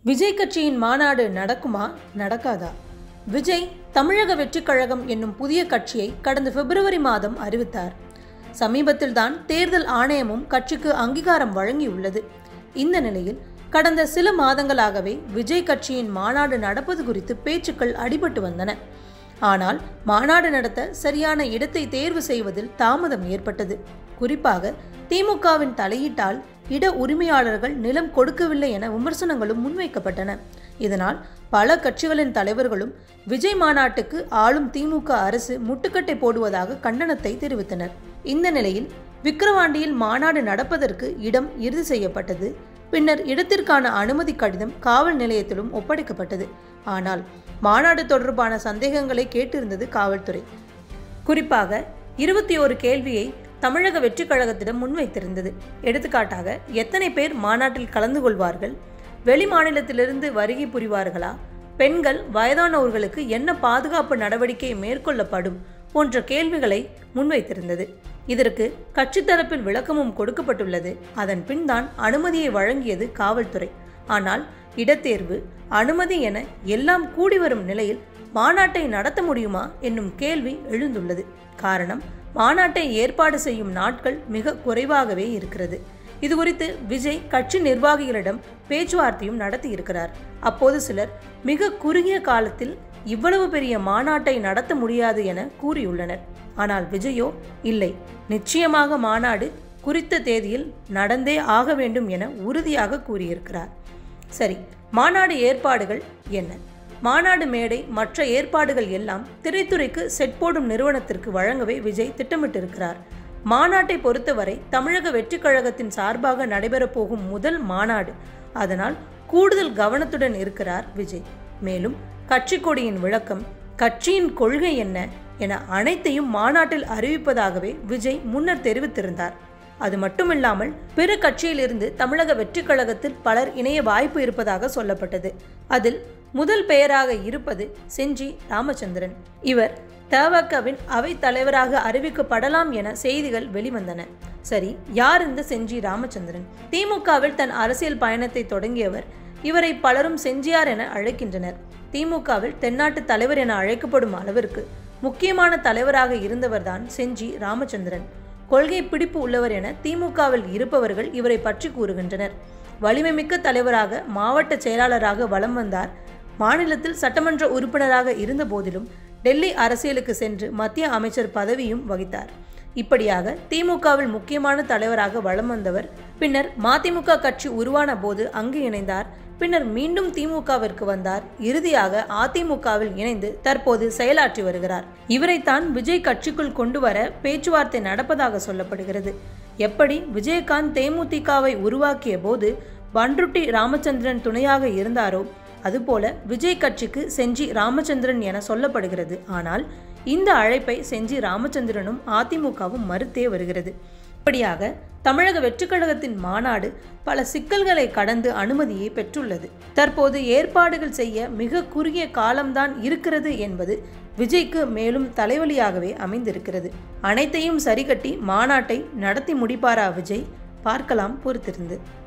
விஜய் கட்சியின் மாநாடு நடக்குமா நடக்காதா விஜய் தமிழக வெற்றிக் கழகம் என்னும் புதிய கட்சியை கடந்த பிப்ரவரி மாதம் அறிவித்தார் சமீபத்தில்தான் தேர்தல் ஆணையமும் கட்சிக்கு அங்கீகாரம் வழங்கியுள்ளது இந்த நிலையில் கடந்த சில மாதங்களாகவே விஜய் கட்சியின் மாநாடு நடப்பது குறித்து பேச்சுக்கள் அடிபட்டு வந்தன ஆனால் மாநாடு நடத்த சரியான இடத்தை தேர்வு செய்வதில் தாமதம் ஏற்பட்டது குறிப்பாக திமுகவின் தலையீட்டால் இட உரிமையாளர்கள் நிலம் கொடுக்கவில்லை என விமர்சனங்களும் முன்வைக்கப்பட்டன இதனால் பல கட்சிகளின் தலைவர்களும் விஜய் மாநாட்டுக்கு ஆளும் திமுக அரசு முட்டுக்கட்டை போடுவதாக கண்டனத்தை தெரிவித்தனர் இந்த நிலையில் விக்கிரவாண்டியில் மாநாடு நடப்பதற்கு இடம் இறுதி செய்யப்பட்டது பின்னர் இடத்திற்கான அனுமதி கடிதம் காவல் நிலையத்திலும் ஒப்படைக்கப்பட்டது ஆனால் மாநாடு தொடர்பான சந்தேகங்களை கேட்டிருந்தது காவல்துறை குறிப்பாக இருபத்தி ஒரு கேள்வியை தமிழக வெற்றிக் கழகத்திடம் முன்வைத்திருந்தது எடுத்துக்காட்டாக எத்தனை பேர் மாநாட்டில் கலந்து கொள்வார்கள் வெளி மாநிலத்திலிருந்து வருகை புரிவார்களா பெண்கள் வயதானவர்களுக்கு என்ன பாதுகாப்பு நடவடிக்கை மேற்கொள்ளப்படும் போன்ற கேள்விகளை முன்வைத்திருந்தது இதற்கு கட்சி தரப்பில் விளக்கமும் கொடுக்கப்பட்டுள்ளது அதன் பின் தான் அனுமதியை வழங்கியது காவல்துறை ஆனால் இடத்தேர்வு அனுமதி என எல்லாம் கூடி வரும் நிலையில் மாநாட்டை நடத்த முடியுமா என்னும் கேள்வி எழுந்துள்ளது காரணம் மாநாட்டை ஏற்பாடு செய்யும் நாட்கள் மிக குறைவாகவே இருக்கிறது இது குறித்து விஜய் கட்சி நிர்வாகிகளிடம் பேச்சுவார்த்தையும் நடத்தி இருக்கிறார் அப்போது சிலர் மிக குறுகிய காலத்தில் இவ்வளவு பெரிய மாநாட்டை நடத்த முடியாது என கூறியுள்ளனர் ஆனால் விஜயோ இல்லை நிச்சயமாக மாநாடு குறித்த தேதியில் நடந்தே ஆக வேண்டும் என உறுதியாக கூறியிருக்கிறார் சரி மாநாடு ஏற்பாடுகள் என்ன மாநாடு மேடை மற்ற ஏற்பாடுகள் எல்லாம் திரைத்துறைக்கு செட் போடும் நிறுவனத்திற்கு வழங்கவே விஜய் திட்டமிட்டிருக்கிறார் மாநாட்டை பொறுத்தவரை தமிழக வெற்றிக் கழகத்தின் சார்பாக நடைபெறப்போகும் முதல் மாநாடு அதனால் கூடுதல் கவனத்துடன் இருக்கிறார் விஜய் மேலும் கட்சி கொடியின் விளக்கம் கட்சியின் கொள்கை என்ன என அனைத்தையும் மாநாட்டில் அறிவிப்பதாகவே விஜய் முன்னர் தெரிவித்திருந்தார் அது மட்டுமில்லாமல் பிற கட்சியிலிருந்து தமிழக வெற்றிக் கழகத்தில் பலர் இணைய வாய்ப்பு இருப்பதாக சொல்லப்பட்டது அதில் முதல் பெயராக இருப்பது செஞ்சி ராமச்சந்திரன் இவர் தவகவின் அவை தலைவராக அறிவிக்கப்படலாம் என செய்திகள் வெளிவந்தன சரி யார் இந்த செஞ்சி ராமச்சந்திரன் திமுகவில் தன் அரசியல் பயணத்தை தொடங்கியவர் இவரை பலரும் செஞ்சியார் என அழைக்கின்றனர் திமுகவில் தென்னாட்டு தலைவர் என அழைக்கப்படும் அளவிற்கு முக்கியமான தலைவராக இருந்தவர்தான் செஞ்சி ராமச்சந்திரன் கொள்கை பிடிப்பு உள்ளவர் என திமுகவில் இருப்பவர்கள் இவரை பற்றி கூறுகின்றனர் வலிமைமிக்க தலைவராக மாவட்ட செயலாளராக வலம் வந்தார் மாநிலத்தில் சட்டமன்ற உறுப்பினராக இருந்த போதிலும் டெல்லி அரசியலுக்கு சென்று மத்திய அமைச்சர் பதவியும் வகித்தார் இப்படியாக திமுகவில் முக்கியமான தலைவராக வலம் வந்தவர் பின்னர் மதிமுக கட்சி உருவான போது அங்கு இணைந்தார் பின்னர் மீண்டும் திமுகவிற்கு வந்தார் இறுதியாக அதிமுகவில் இணைந்து தற்போது செயலாற்றி வருகிறார் இவரைத்தான் விஜய் கட்சிக்குள் கொண்டு வர பேச்சுவார்த்தை நடப்பதாக சொல்லப்படுகிறது எப்படி விஜயகாந்த் தேமுதிகவை உருவாக்கிய போது பன்ருட்டி ராமச்சந்திரன் துணையாக இருந்தாரோ அதுபோல விஜய் கட்சிக்கு செஞ்சி ராமச்சந்திரன் என சொல்லப்படுகிறது ஆனால் இந்த அழைப்பை செஞ்சி ராமச்சந்திரனும் அதிமுகவும் மறுத்தே வருகிறது இப்படியாக தமிழக வெற்றிக் கழகத்தின் மாநாடு பல சிக்கல்களை கடந்து அனுமதியை பெற்றுள்ளது தற்போது ஏற்பாடுகள் செய்ய மிக குறுகிய காலம்தான் இருக்கிறது என்பது விஜய்க்கு மேலும் தலைவலியாகவே அமைந்திருக்கிறது அனைத்தையும் சரிகட்டி மாநாட்டை நடத்தி முடிப்பாரா விஜய் பார்க்கலாம் பொறுத்திருந்து